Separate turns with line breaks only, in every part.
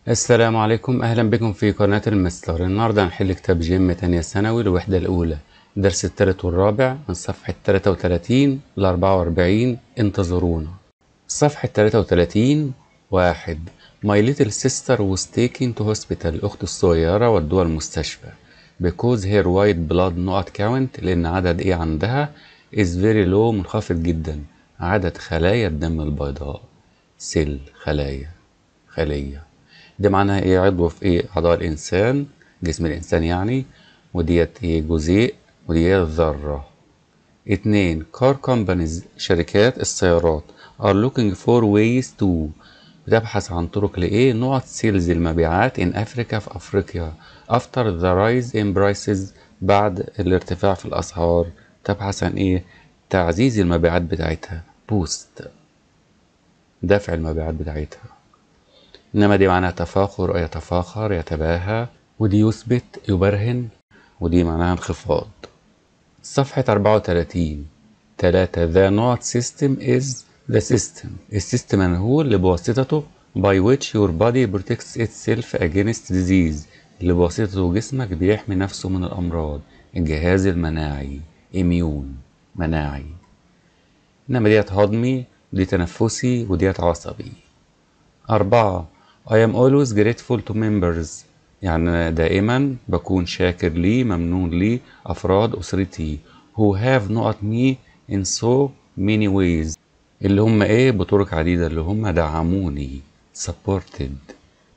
السلام عليكم أهلا بكم في قناة المستر النهاردة هنحل كتاب جيم تانية ثانوي الوحدة الأولى الدرس التالت والرابع من صفحة 33 ل 44 انتظرونا صفحة 33 واحد My little sister was taken to hospital أختي الصغيرة ودوها المستشفى because her white blood not count لأن عدد إيه عندها is very low منخفض جدا عدد خلايا الدم البيضاء سيل خلايا خلية ده معناها ايه عضو في ايه اعضاء الانسان جسم الانسان يعني وديت ايه جزيء وديت ذرة اتنين car companies شركات السيارات are looking for ways to بتبحث عن طرق لايه نقط سيلز المبيعات in افريكا في افريقيا after the rise in prices بعد الارتفاع في الاسعار تبحث عن ايه تعزيز المبيعات بتاعتها بوست دفع المبيعات بتاعتها إنما دي معناها تفاخر يتفاخر يتباهى ودي يثبت يبرهن ودي معناها انخفاض صفحة 34 تلاتة The not system is the system السيستم هو اللي بواسطته by which your body protects itself against disease اللي بواسطته جسمك بيحمي نفسه من الأمراض الجهاز المناعي immune مناعي إنما ديت هضمي ودي تنفسي وديت عصبي أربعة I am always grateful to members يعني دائما بكون شاكر لي ممنون لي أفراد أسرتي who have not me in so many ways اللي هم إيه بطرق عديدة اللي هم دعموني supported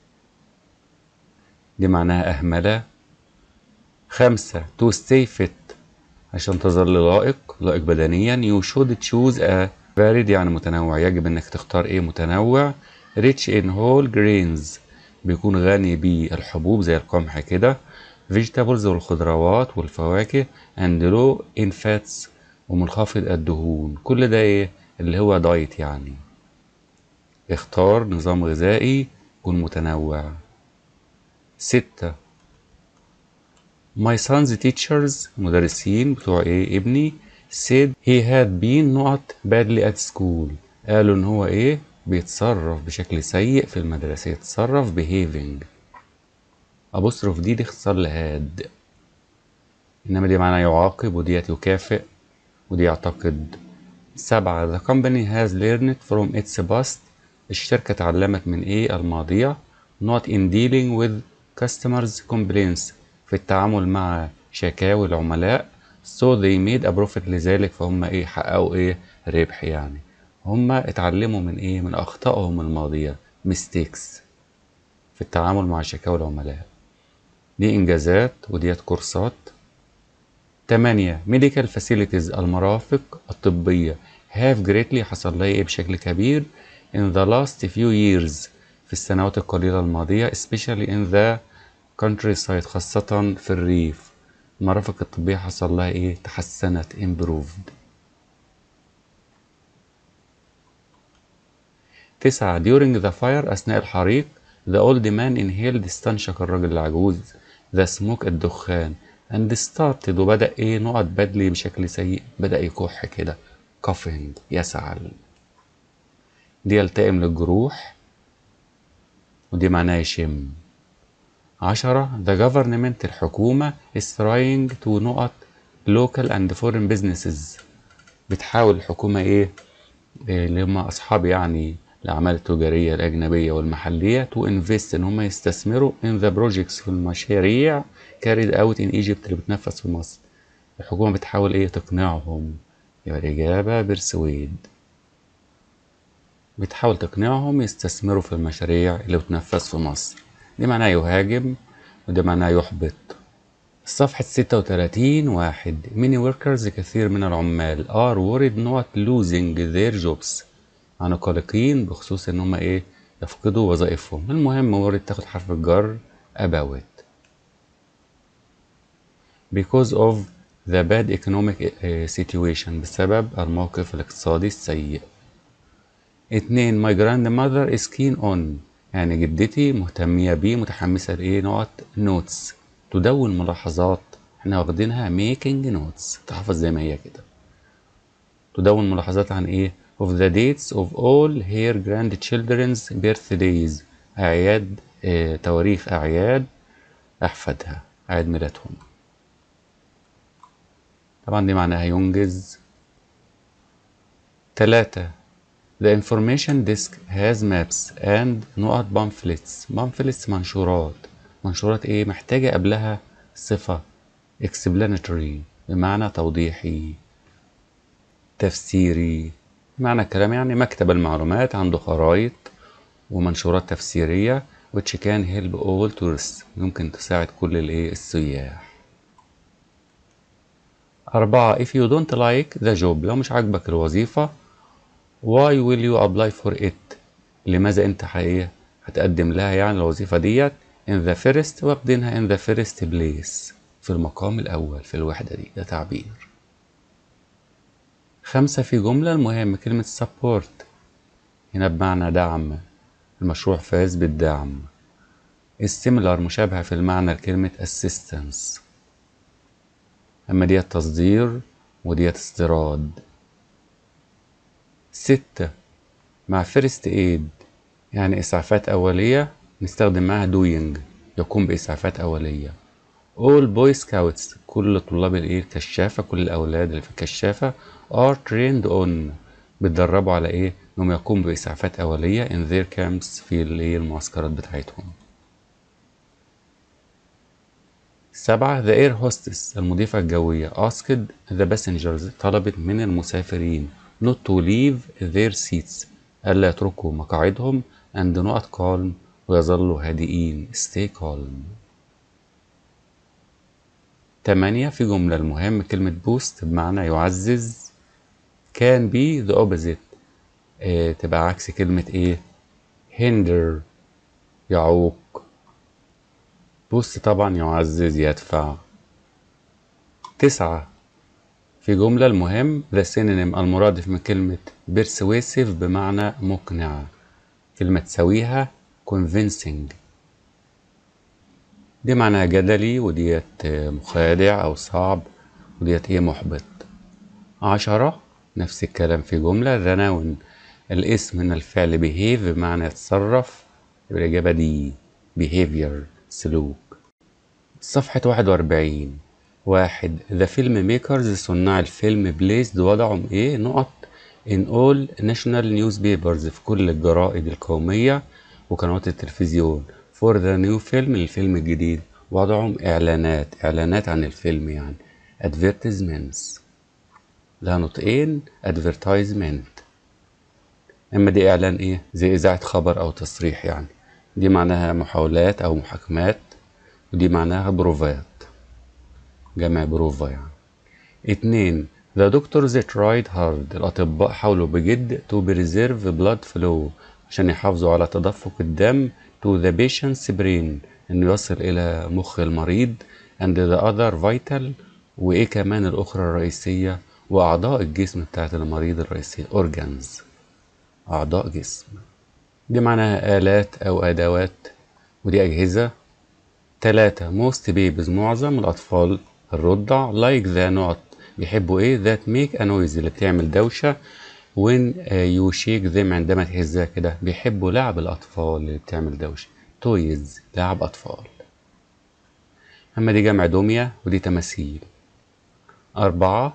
دي معناها أهملة خمسة to stay fit عشان تظل لائق لائق بدنيا you should choose a varied يعني متنوع يجب انك تختار ايه متنوع rich in whole grains بيكون غني بالحبوب زي القمح كده vegetables والخضروات والفواكه and low in fats ومنخفض الدهون كل ده ايه اللي هو دايت يعني اختار نظام غذائي يكون متنوع ستة My son's teachers مدرسين بتوع ايه ابني said he had been not badly at school قالوا ان هو ايه بيتصرف بشكل سيء في المدرسة يتصرف behaving أبصرف دي دي اختصار لهاد إنما دي معناها يعاقب وديت يكافئ ودي يعتقد سبعة the company has learned from its past الشركة اتعلمت من إيه الماضية not in dealing with customers complaints في التعامل مع شكاوي العملاء so they made a profit لذلك فهم إيه حققوا إيه ربح يعني هما اتعلموا من ايه من اخطائهم الماضيه mistakes في التعامل مع شكاوى العملاء دي انجازات وديت كورسات تمانية medical facilities المرافق الطبية have greatly حصل لها ايه بشكل كبير in the last few years في السنوات القليلة الماضية especially in the countryside خاصة في الريف المرافق الطبية حصل لها ايه تحسنت improved تسعة during the fire أثناء الحريق the old man inhaled استنشق الرجل العجوز the smoke الدخان and started وبدأ إيه نقط بدلي بشكل سيء بدأ يكح كده coughing يسعل دي يلتئم للجروح ودي معناها يشم عشرة the government الحكومة is trying to نقط local and foreign businesses بتحاول الحكومة إيه اللي هم أصحاب يعني الأعمال التجارية الأجنبية والمحلية to invest إن هم يستثمروا in the projects في المشاريع carried out in Egypt اللي بتنفذ في مصر الحكومة بتحاول إيه تقنعهم يبقى الإجابة برسويد بتحاول تقنعهم يستثمروا في المشاريع اللي بتنفذ في مصر دي معناها يهاجم وده معناها يحبط صفحة ستة وتلاتين واحد many workers كثير من العمال are worried not losing their jobs عن قلقين بخصوص ان هم ايه يفقدوا وظائفهم المهم وارد تاخد حرف الجر about because of the bad economic situation بسبب الموقف الاقتصادي السيء اتنين my grandmother is keen on يعني جدتي مهتمية بيه متحمسة لإيه نقط notes تدون ملاحظات احنا واخدينها making notes تحفظ زي ما هي كده تدون ملاحظات عن ايه of the dates of all her grandchildren's birthdays أعياد آه، تواريخ أعياد أحفادها أعياد ميلادهم طبعا دي معناها ينجز تلاتة The information disk has maps and نقط pamphlets pamphlets منشورات منشورات ايه محتاجة قبلها صفة explanatory بمعنى توضيحي تفسيري معنى الكلام يعني مكتب المعلومات عنده خرائط ومنشورات تفسيرية which can help all tourists يمكن تساعد كل الايه السياح أربعة if you don't like the job لو مش عاجبك الوظيفة why will you apply for it لماذا انت حقيقة هتقدم لها يعني الوظيفة ديت in the first واخدينها in the first place في المقام الأول في الوحدة دي ده تعبير خمسة في جملة المهم كلمة support هنا بمعنى دعم المشروع فاز بالدعم السيميلار مشابهة في المعنى لكلمة assistance أما ديت تصدير وديت استيراد ستة مع فيرست ايد يعني إسعافات أولية نستخدم معاها doing يقوم بإسعافات أولية all boy scouts كل طلاب الايه الكشافة كل الأولاد اللي في الكشافة are trained on بيتدربوا على ايه انهم يقوموا بإسعافات أولية in their camps في الايه المعسكرات بتاعتهم سبعة the air hostess المضيفة الجوية asked the passengers طلبت من المسافرين not to leave their seats ألا يتركوا مقاعدهم and not calm ويظلوا هادئين stay calm تمانية في جملة المهم كلمة boost بمعنى يعزز can be the opposite آه تبقى عكس كلمة ايه hinder يعوق بوست طبعا يعزز يدفع تسعة في جملة المهم the synonym المرادف من كلمة persuasive بمعنى مقنع كلمة تساويها convincing دي معناها جدلي وديت مخادع أو صعب وديت إيه محبط عشرة نفس الكلام في جملة the noun الاسم من الفعل behave بمعنى يتصرف يبقى الإجابة دي behavior سلوك صفحة واحد وأربعين واحد The Filmmakers صناع الفيلم بليزد وضعهم إيه نقط in all national newspapers في كل الجرائد القومية وقنوات التلفزيون for the new film الفيلم الجديد وضعهم إعلانات إعلانات عن الفيلم يعني advertisements لها نطقين advertisement اما دي اعلان ايه زي اذاعة خبر او تصريح يعني دي معناها محاولات او محاكمات ودي معناها بروفات جمع بروفا يعني اتنين The doctors tried hard الأطباء حاولوا بجد to preserve blood flow عشان يحافظوا على تدفق الدم to the patient's brain إنه يصل إلى مخ المريض and the other vital وإيه كمان الأخرى الرئيسية وأعضاء الجسم بتاعت المريض الرئيسية organs أعضاء جسم دي معناها آلات أو أدوات ودي أجهزة تلاتة most babies معظم الأطفال الرضع like the not بيحبوا إيه that make a noise اللي بتعمل دوشة when you shake them عندما تهزها كده بيحبوا لعب الأطفال اللي بتعمل دوشة toys لعب أطفال أما دي جمع دمية ودي تماثيل أربعة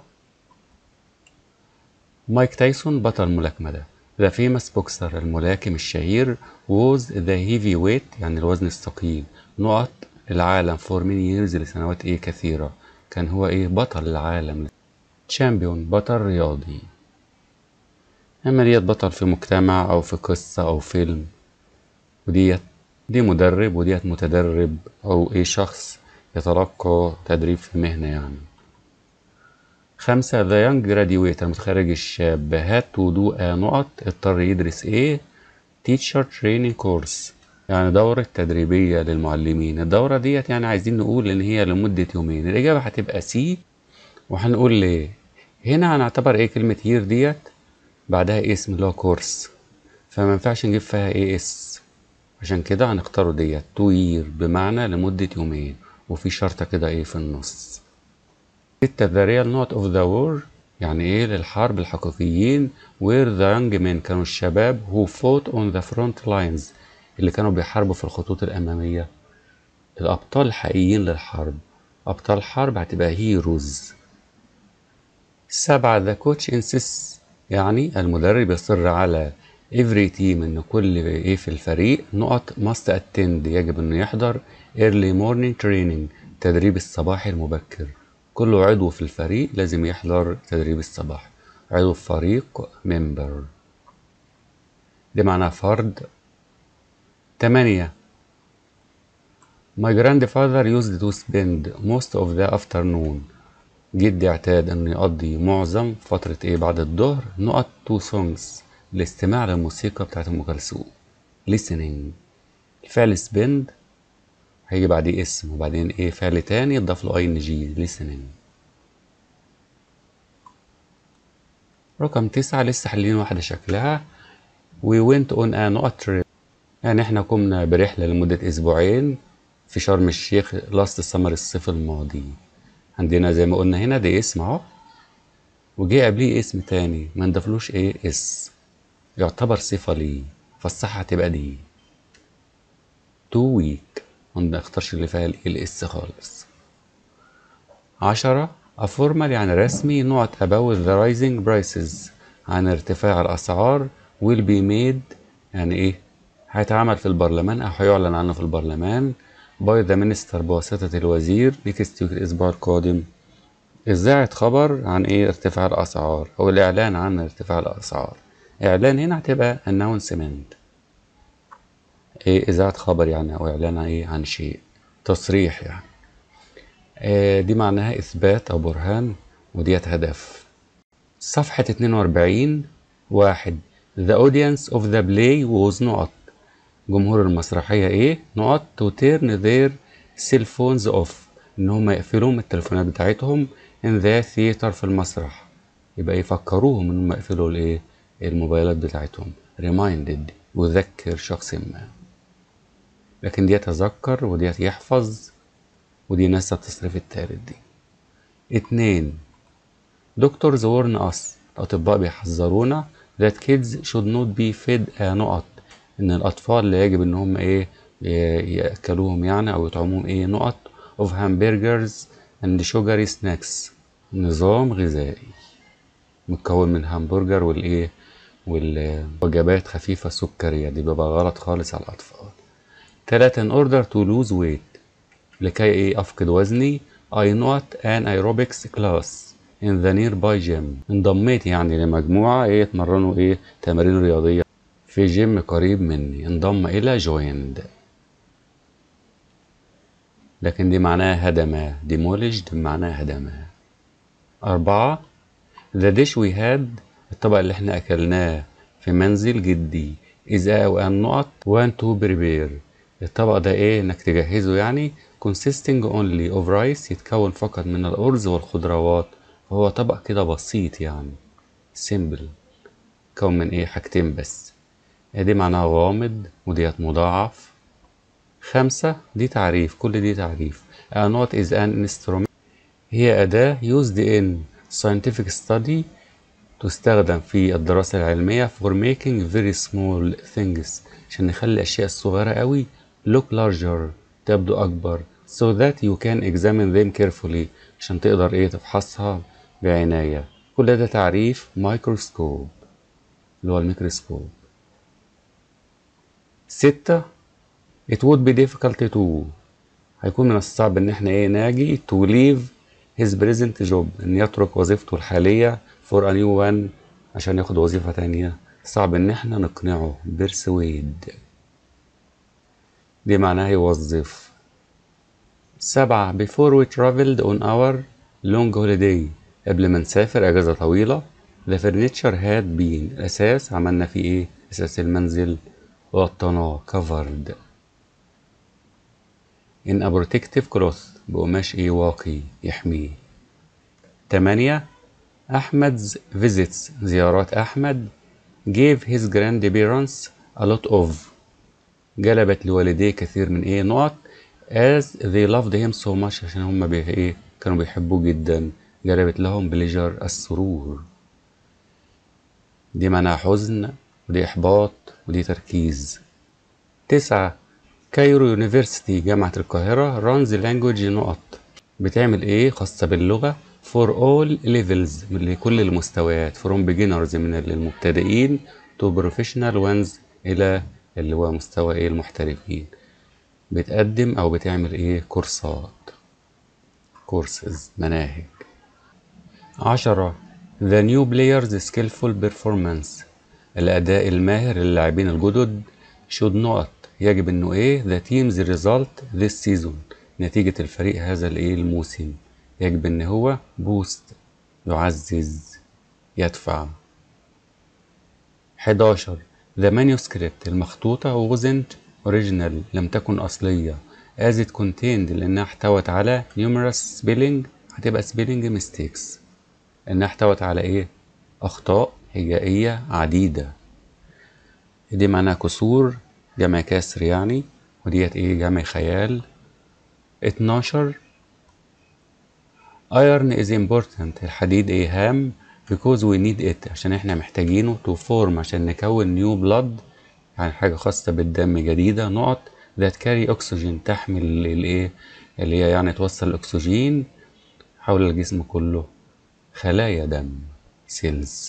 مايك تايسون بطل ملاكمة ده The famous boxer الملاكم الشهير was the heavyweight يعني الوزن الثقيل نقط العالم for many years لسنوات ايه كثيرة كان هو ايه بطل العالم تشامبيون بطل رياضي اما ديت بطل في مجتمع او في قصة او فيلم وديت دي مدرب وديت متدرب او ايه شخص يتلقى تدريب في مهنة يعني خمسة ذا يونج جراديويت المتخرج الشاب هات تو دو نقط اضطر يدرس ايه تيتشر تريننج كورس يعني دورة تدريبية للمعلمين الدورة ديت يعني عايزين نقول ان هي لمدة يومين الإجابة هتبقى سي وهنقول ليه هنا هنعتبر ايه كلمة هير ديت بعدها اسم اللي هو كورس فما ينفعش نجيب فيها ايه اس عشان كده هنختاره ديت تو يير بمعنى لمدة يومين وفي شرطة كده ايه في النص ستة the real not of the war يعني ايه للحرب الحقيقيين where the young men كانوا الشباب who fought on the front lines اللي كانوا بيحاربوا في الخطوط الأمامية الأبطال الحقيقيين للحرب أبطال حرب هتبقى هيروز سبعة the coach insists يعني المدرب يصر على every team ان كل ايه في الفريق نقط must attend يجب انه يحضر early morning training تدريب الصباحي المبكر كل عضو في الفريق لازم يحضر تدريب الصباح عضو الفريق member دي معناها فرد تمانية My grandfather used to spend most of the afternoon جدي اعتاد انه يقضي معظم فترة ايه بعد الظهر نقط تو سونجز الاستماع للموسيقى بتاعت ام كلثوم listening الفعل spend هيجي بعديه اسم وبعدين ايه فعل تاني يضاف له اي ان جي listening رقم تسعة لسه حلين واحدة شكلها we went on a نقط trip يعني احنا قمنا برحلة لمدة اسبوعين في شرم الشيخ لاست السمر الصيف الماضي عندنا زي ما قلنا هنا ده اسم اهو وجه قبليه اسم تاني ما نضافلوش ايه اس يعتبر صفة ليه فالصح هتبقى دي تو ويك ما نختارش اللي فيها الاس خالص عشرة أفورمال يعني رسمي نقط about the rising prices عن ارتفاع الأسعار will be made يعني إيه هيتعمل في البرلمان أو هيعلن عنه في البرلمان باي ذا مينستر بواسطة الوزير نيكست ويك الأسبوع القادم إذاعة خبر عن إيه ارتفاع الأسعار أو الإعلان عن ارتفاع الأسعار إعلان هنا هتبقى announcement إيه إذاعة خبر يعني أو إعلان عن إيه عن شيء تصريح يعني آه دي معناها إثبات أو برهان وديت هدف صفحة 42 واحد The audience of the play was نقط جمهور المسرحية ايه نقط to turn their cell phones off ان هم يقفلوا التليفونات بتاعتهم in the theater في المسرح يبقى يفكروهم ان هم يقفلوا الايه الموبايلات بتاعتهم reminded يذكر شخص ما لكن دي يتذكر ودي يحفظ ودي ناس التصريف التالت دي اتنين دكتورز warn us الأطباء بيحذرونا that kids should not be fed a نقط ان الاطفال لا يجب ان هم ايه ياكلوهم يعني او يطعموهم ايه نقط of hamburgers and sugary snacks نظام غذائي متكون من همبرجر والايه والوجبات خفيفة سكرية دي بيبقى غلط خالص على الأطفال تلاتة in order to lose weight لكي ايه أفقد وزني I not an aerobics class in the nearby gym انضميت يعني لمجموعة ايه يتمرنوا ايه تمارين رياضية في جيم قريب مني انضم إلى joined لكن دي معناها هدم demolished معناها هدم أربعة the dish we had الطبق اللي احنا أكلناه في منزل جدي is a النقط one to prepare الطبق ده ايه انك تجهزه يعني consisting only of rice يتكون فقط من الأرز والخضروات فهو طبق كده بسيط يعني simple كون من ايه حاجتين بس دي معناها غامض وديت مضاعف خمسة دي تعريف كل دي تعريف a note is an instrument هي أداة used in scientific study تستخدم في الدراسة العلمية for making very small things عشان نخلي الأشياء الصغيرة قوي look larger تبدو أكبر so that you can examine them carefully عشان تقدر إيه تفحصها بعناية كل ده تعريف مايكروسكوب اللي هو الميكروسكوب ستة it would be difficult to هيكون من الصعب ان احنا ايه ناجي to leave his present job ان يترك وظيفته الحالية for a new one عشان ياخد وظيفة تانية صعب ان احنا نقنعه persuade دي معناها يوظف سبعة before we traveled on our long holiday قبل ما نسافر اجازة طويلة the furniture had been الاساس عملنا فيه ايه اساس المنزل غطيناه covered in a protective cloth بقماش ايه واقي يحميه تمانية أحمد's visits زيارات أحمد gave his grandparents a lot of جلبت لوالديه كثير من ايه نقط as they loved him so much عشان هم بي ايه كانوا بيحبوه جدا جلبت لهم بليجر السرور دي معناها حزن ودي إحباط ودي تركيز تسعة كايرو يونيفرسيتي جامعة القاهرة رانز لانجوج نقط بتعمل ايه خاصة باللغة for all levels لكل المستويات from beginners من المبتدئين to professional ones إلى اللي هو مستوى ايه المحترفين بتقدم أو بتعمل ايه كورسات كورسز مناهج عشرة The new players skillful performance الأداء الماهر للاعبين الجدد should not يجب انه ايه the team's result this season نتيجة الفريق هذا الايه الموسم يجب ان هو بوست يعزز يدفع 11 The manuscript المخطوطة wasn't original لم تكن أصلية as it contained لأنها احتوت على numerous spelling هتبقى spelling mistakes إنها احتوت على إيه؟ أخطاء هجائية عديدة دي معناها كسور جمع كسر يعني وديت إيه جمع خيال 12 iron is important الحديد ايه هام because we need it عشان احنا محتاجينه to form عشان نكون new blood يعني حاجة خاصة بالدم جديدة نقط that carry oxygen تحمل الايه اللي هي يعني توصل الاكسجين حول الجسم كله خلايا دم cells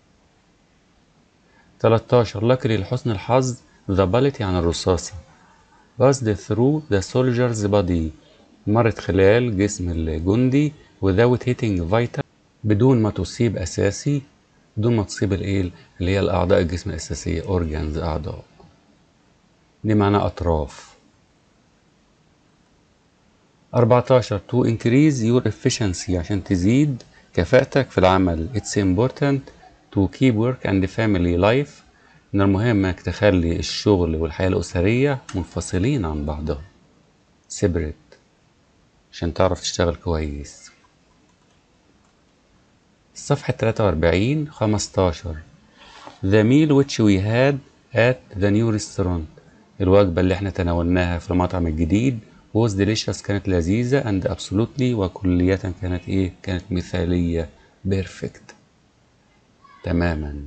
13 luckily لحسن الحظ the bullet يعني الرصاصة passed through the soldier's body مرت خلال جسم الجندي without hitting vital بدون ما تصيب أساسي بدون ما تصيب الايه اللي هي الأعضاء الجسم الأساسية organs أعضاء دي معناها أطراف 14 to increase your efficiency عشان تزيد كفاءتك في العمل it's important to keep work and family life من المهم انك تخلي الشغل والحياة الأسرية منفصلين عن بعضهم separate عشان تعرف تشتغل كويس صفحة 43 15 The meal which we had at the new restaurant الوجبة اللي احنا تناولناها في المطعم الجديد was delicious كانت لذيذة and absolutely وكلية كانت ايه كانت مثالية perfect تماما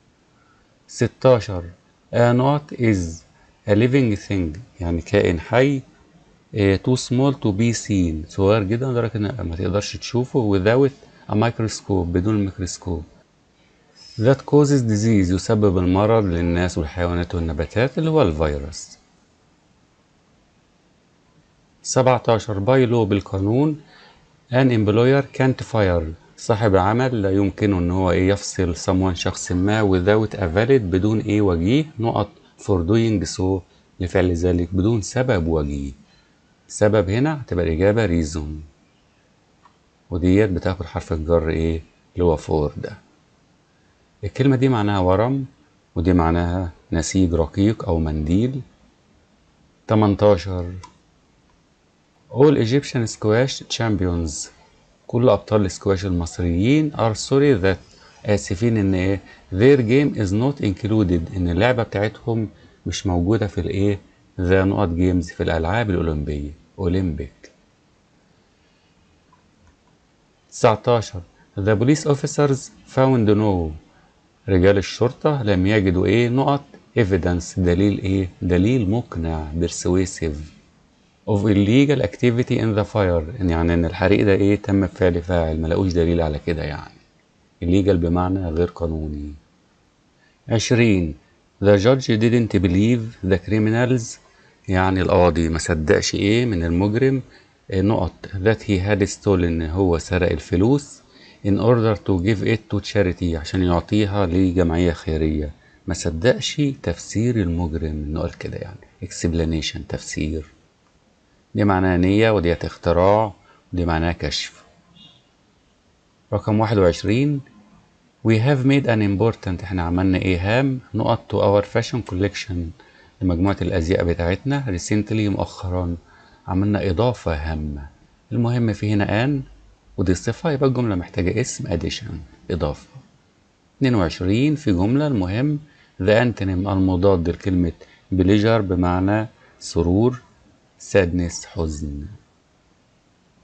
16 A knot is a living thing يعني كائن حي eh, too small to be seen صغير جدا لدرجة ان ما تقدرش تشوفه without a microscope بدون الميكروسكوب that causes disease يسبب المرض للناس والحيوانات والنباتات اللي هو الفيروس 17 باي لو بالقانون an employer can't fire صاحب عمل لا يمكنه ان هو ايه يفصل someone شخص ما without a valid بدون ايه وجيه نقط for doing so لفعل ذلك بدون سبب وجيه سبب هنا هتبقى الإجابة reason وديت بتاخد حرف الجر ايه اللي هو فور ده الكلمة دي معناها ورم ودي معناها نسيج رقيق أو منديل 18 All Egyptian squash champions كل أبطال السكواش المصريين are sorry that آسفين إن إيه their game is not included إن اللعبة بتاعتهم مش موجودة في الإيه the نقط جيمز في الألعاب الأولمبية أولمبيك 19 The police officers found no رجال الشرطة لم يجدوا إيه نقط evidence دليل إيه دليل مقنع persuasive of illegal activity in the fire يعني إن الحريق ده إيه تم بفعل فاعل ما لقوش دليل على كده يعني illegal بمعنى غير قانوني 20 The judge didn't believe the criminals يعني القاضي ما صدقش إيه من المجرم نقط that he had stolen هو سرق الفلوس in order to give it to charity عشان يعطيها لجمعية خيرية ما صدقش تفسير المجرم نقول كده يعني explanation تفسير دي معناها نية وديت اختراع ودي معناها كشف رقم واحد وعشرين we have made an important احنا عملنا ايه هام نقط to our fashion collection لمجموعة الأزياء بتاعتنا recently مؤخرا عملنا إضافة هامة المهم في هنا آن ودي صفة يبقى الجملة محتاجة اسم addition إضافة 22 في جملة المهم the antonym المضاد لكلمة pleasure بمعنى سرور sadness حزن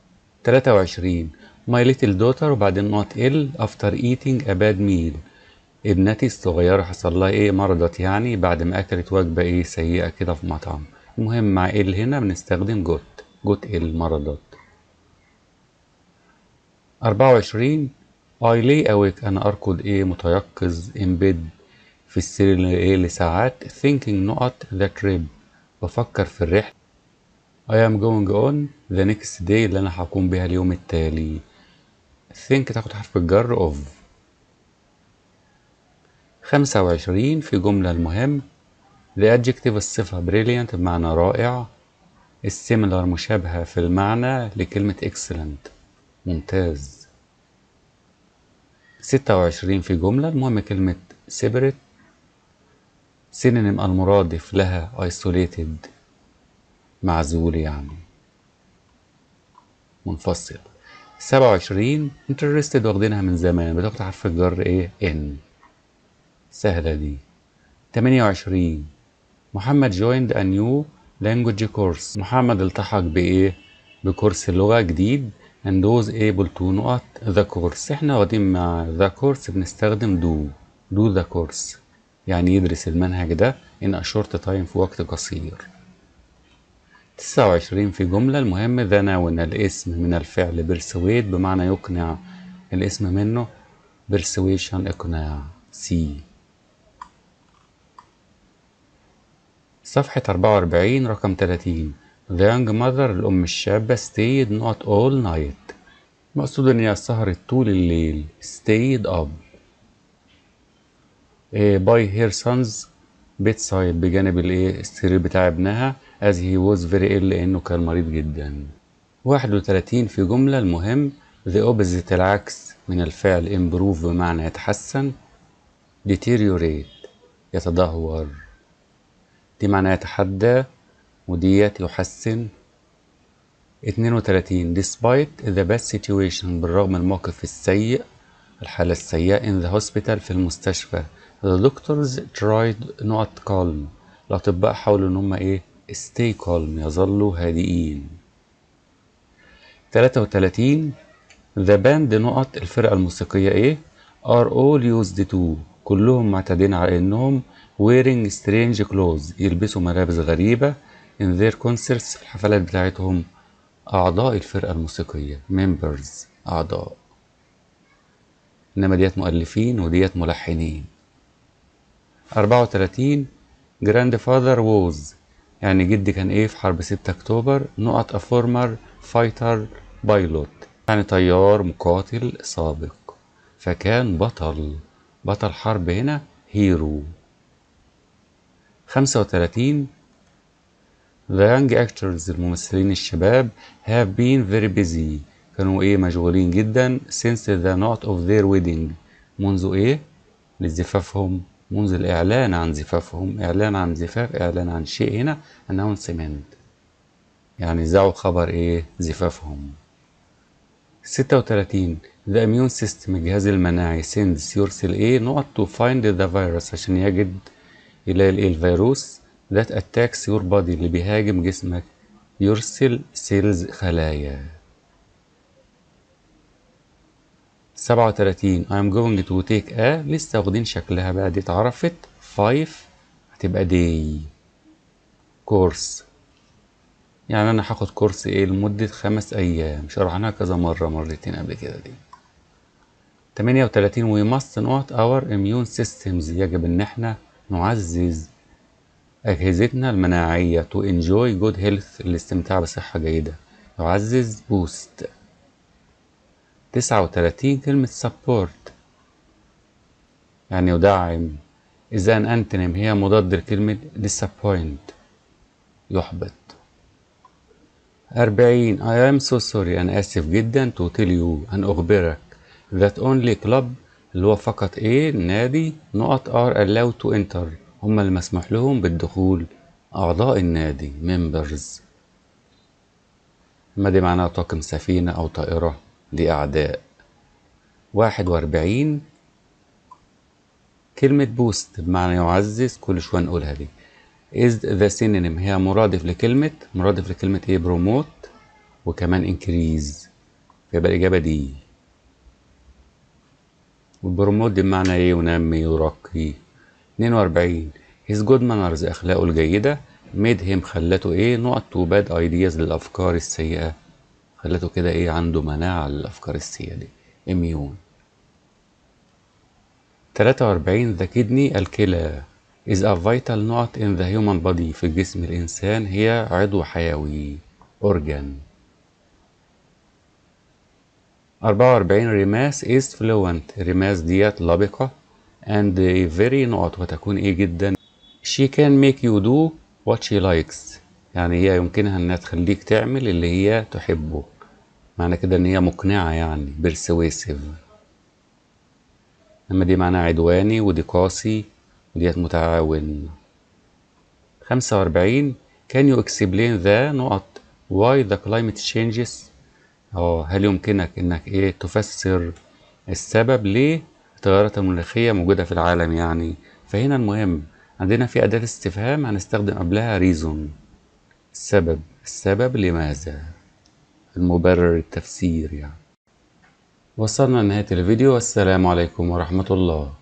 23 my little daughter وبعدين not ill after eating a bad meal ابنتي الصغيرة حصل لها ايه مرضت يعني بعد ما اكلت وجبة ايه سيئة كده في مطعم المهم مع ال هنا بنستخدم جوت جوت ال مرضت أربعة وعشرين I lay awake أنا أركض إيه متيقظ in bed في السرير إيه لساعات thinking نقط the trip بفكر في الرحلة I am going on the next day اللي أنا هقوم بها اليوم التالي think تاخد حرف الجر of خمسة وعشرين في جملة المهم the adjective الصفة brilliant بمعنى رائع السيميلر مشابهة في المعنى لكلمة excellent ممتاز ستة وعشرين في جملة المهم كلمة separate سينونيم المرادف لها isolated معزول يعني منفصل سبعة وعشرين interested واخدينها من زمان بتاخد حرف الجر ايه ان سهلة دي تمانية وعشرين محمد joined a new language course محمد التحق بإيه؟ بكورس لغة جديد and was able to نقط the course احنا واخدين مع the course بنستخدم do do the course يعني يدرس المنهج ده in a short time في وقت قصير تسعة وعشرين في جملة المهم ذا نون الاسم من الفعل persuade بمعنى يقنع الاسم منه persuasion إقناع سي صفحة أربعة وأربعين رقم تلاتين The young mother الأم الشابة stayed not all night مقصود إن هي سهرت طول الليل stayed up إيه by her son's bedside بجانب الإيه السرير بتاع ابنها as he was very ill لأنه كان مريض جدا واحد وتلاتين في جملة المهم the opposite العكس من الفعل improve بمعنى يتحسن deteriorate يتدهور دي معناها يتحدى وديت يحسن اتنين وتلاتين despite the bad situation بالرغم من الموقف السيء الحالة السيئة in the hospital في المستشفى the doctors tried not calm الأطباء حاولوا إن هما إيه stay calm يظلوا هادئين تلاتة وتلاتين the band نقط الفرقة الموسيقية إيه are all used to كلهم معتادين على إنهم wearing strange clothes يلبسوا ملابس غريبة in their concerts في الحفلات بتاعتهم أعضاء الفرقة الموسيقية members أعضاء إنما ديت مؤلفين وديت ملحنين أربعة وتلاتين grandfather was يعني جدي كان إيه في حرب ستة أكتوبر نقط a former fighter pilot يعني طيار مقاتل سابق فكان بطل بطل حرب هنا هيرو خمسة وتلاتين The young actors الممثلين الشباب have been very busy كانوا ايه مشغولين جدا since the night of their wedding منذ ايه لزفافهم منذ الإعلان عن زفافهم إعلان عن زفاف إعلان عن شيء هنا announcement يعني ذاعوا خبر ايه زفافهم ستة وتلاتين The immune system الجهاز المناعي sends يرسل ايه نقط to find the virus عشان يجد يلاقي الايه الفيروس that attacks your body اللي بيهاجم جسمك يرسل سيلز خلايا سبعة وتلاتين I'm going to take a لسه واخدين شكلها بقى دي اتعرفت five هتبقى day كورس يعني انا هاخد كورس ايه لمدة خمس ايام شرحناها كذا مرة مرتين قبل كده دي تمانية وتلاتين we must not our immune systems يجب ان احنا نعزز أجهزتنا المناعية to enjoy good health الاستمتاع بصحة جيدة يعزز boost تسعة وتلاتين كلمة support يعني يدعم إذا أن أنتنم هي مضاد لكلمة disappoint يحبط أربعين I am so sorry أنا آسف جدا to tell you أن أخبرك that only club اللي هو فقط إيه نادي نقط are allowed to enter هم اللي مسموح لهم بالدخول أعضاء النادي members ما دي معناها طاقم سفينة أو طائرة لأعداء واحد وأربعين كلمة بوست بمعنى يعزز كل شوية نقولها دي is the synonym هي مرادف لكلمة مرادف لكلمة ايه بروموت وكمان increase يبقى الإجابة دي والبروموت دي بمعنى ايه ينمي يرقي 42 his good manners اخلاقه الجيدة made him خلته ايه نقط to bad ideas للافكار السيئة خلته كده ايه عنده مناعة للافكار السيئة دي immune 43 the kidney الكلى is a vital نقط in the human body في جسم الإنسان هي عضو حيوي organ 44 رماس is fluent رماس ديت لبقة and very نقط وتكون ايه جدا she can make you do what she likes يعني هي يمكنها انها تخليك تعمل اللي هي تحبه معنى كده ان هي مقنعة يعني persuasive اما دي معناها عدواني ودي قاسي وديت متعاون 45 can you explain the نقط why the climate changes اه هل يمكنك انك ايه تفسر السبب ليه التغيرات المناخية موجودة في العالم يعني فهنا المهم عندنا في أداة استفهام هنستخدم قبلها reason السبب السبب لماذا المبرر التفسير يعني وصلنا لنهاية الفيديو والسلام عليكم ورحمة الله